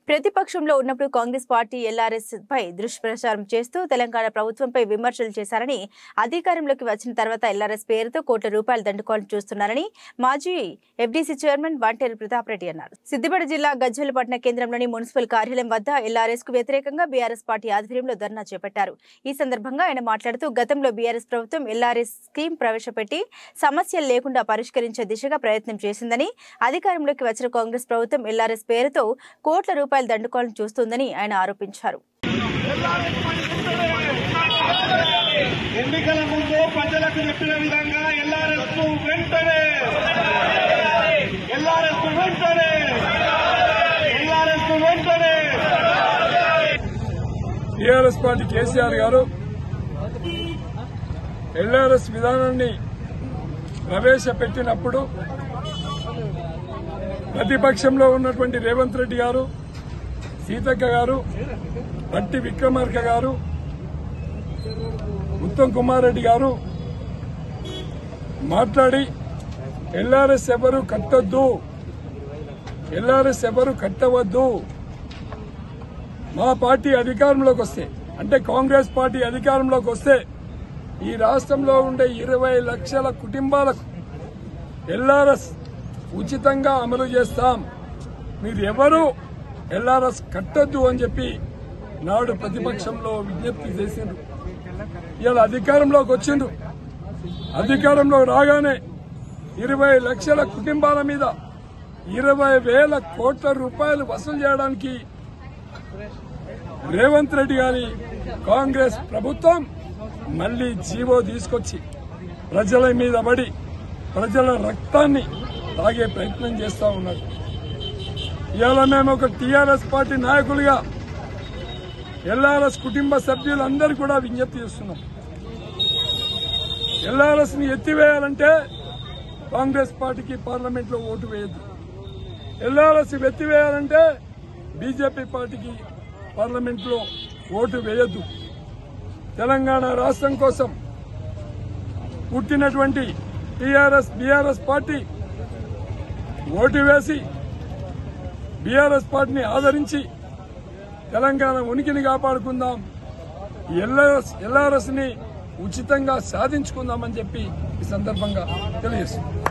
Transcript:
ప్రతిపక్షంలో ఉన్నప్పుడు Congress party LRS పై దుష్ప్రచారం చేస్తూ తెలంగాణ ప్రభుత్వంపై విమర్శలు చేశారని అధికారంలోకి వచ్చిన తర్వాత ఎల్ఆర్ఎస్ పేరుతో కోట్ల రూపాయలు దండుకోవాలని చూస్తున్నారని మాజీ ఎఫ్డీసీ చైర్మన్ వంటేరు ప్రతాప్ రెడ్డి అన్నారు సిద్దిపేట జిల్లా గజ్జలపట్న కేంద్రంలోని మున్సిపల్ కార్యాలయం వద్ద ఎల్ఆర్ఎస్ కు వ్యతిరేకంగా బీఆర్ఎస్ పార్టీ ఆధ్వర్యంలో ధర్నా చేపట్టారు ఈ సందర్భంగా ఆయన మాట్లాడుతూ గతంలో బీఆర్ఎస్ ప్రభుత్వం ఎల్ఆర్ఎస్ స్కీమ్ ప్రవేశపెట్టి సమస్యలు లేకుండా పరిష్కరించే దిశగా ప్రయత్నం చేసిందని అధికారంలోకి వచ్చిన కాంగ్రెస్ ప్రభుత్వం ఎల్ఆర్ఎస్ పేరుతో కోట్ల రూపాయలు దండుకోవాలని చూస్తోందని ఆయన ఆరోపించారు ఎన్నికల ముందు ప్రజలకు చెప్పిన విధంగా ఎల్ఆర్ఎస్ కు వెంటనే ఎల్ఆర్ఎస్ కు వెంటనే ఎల్ఆర్ఎస్ కు వెంటనే టీఆర్ఎస్ పార్టీ కేసీఆర్ గారు ఎల్ఆర్ఎస్ విధానాన్ని ప్రవేశపెట్టినప్పుడు ప్రతిపక్షంలో ఉన్నటువంటి రేవంత్ రెడ్డి గారు సీతక్క గారు భట్టి విక్రమార్క గారు ఉత్తమ్ కుమార్ రెడ్డి గారు మాట్లాడి ఎల్ఆర్ఎస్ ఎవరు కట్టొద్దు ఎల్ఆర్ఎస్ ఎవరు కట్టవద్దు మా పార్టీ అధికారంలోకి వస్తే అంటే కాంగ్రెస్ పార్టీ అధికారంలోకి వస్తే ఈ రాష్ట్రంలో ఉండే ఇరవై లక్షల కుటుంబాలకు ఎల్ఆర్ఎస్ ఉచితంగా అమలు చేస్తాం మీరు ఎవరు ఎల్ఆర్ఎస్ కట్టొద్దు అని చెప్పి నాడు ప్రతిపక్షంలో విజ్ఞప్తి చేసిండ్రు ఇవాళ అధికారంలోకి వచ్చిండ్రు అధికారంలో రాగానే ఇరవై లక్షల కుటుంబాల మీద ఇరవై వేల కోట్ల రూపాయలు వసూలు చేయడానికి రేవంత్ రెడ్డి గారి కాంగ్రెస్ ప్రభుత్వం మళ్లీ జీవో తీసుకొచ్చి ప్రజల మీద పడి ప్రజల రక్తాన్ని తాగే ప్రయత్నం చేస్తా ఉన్నారు ఇవాళ మేము ఒక టీఆర్ఎస్ పార్టీ నాయకులుగా ఎల్ఆర్ఎస్ కుటుంబ సభ్యులందరూ కూడా విజ్ఞప్తి చేస్తున్నాం ఎల్ఆర్ఎస్ ని ఎత్తివేయాలంటే కాంగ్రెస్ పార్టీకి పార్లమెంట్ లో ఓటు వేయద్దు ఎల్ఆర్ఎస్ ఎత్తివేయాలంటే బీజేపీ పార్టీకి పార్లమెంట్ లో ఓటు వేయొద్దు తెలంగాణ రాష్ట్రం కోసం పుట్టినటువంటి టీఆర్ఎస్ బీఆర్ఎస్ పార్టీ ఓటు వేసి బీఆర్ఎస్ పార్టీని ఆదరించి తెలంగాణ ఉనికిని కాపాడుకుందాం ఎల్ఆర్ఎస్ ఎల్ఆర్ఎస్ ని ఉచితంగా సాధించుకుందామని చెప్పి ఈ సందర్భంగా తెలియజేస్తుంది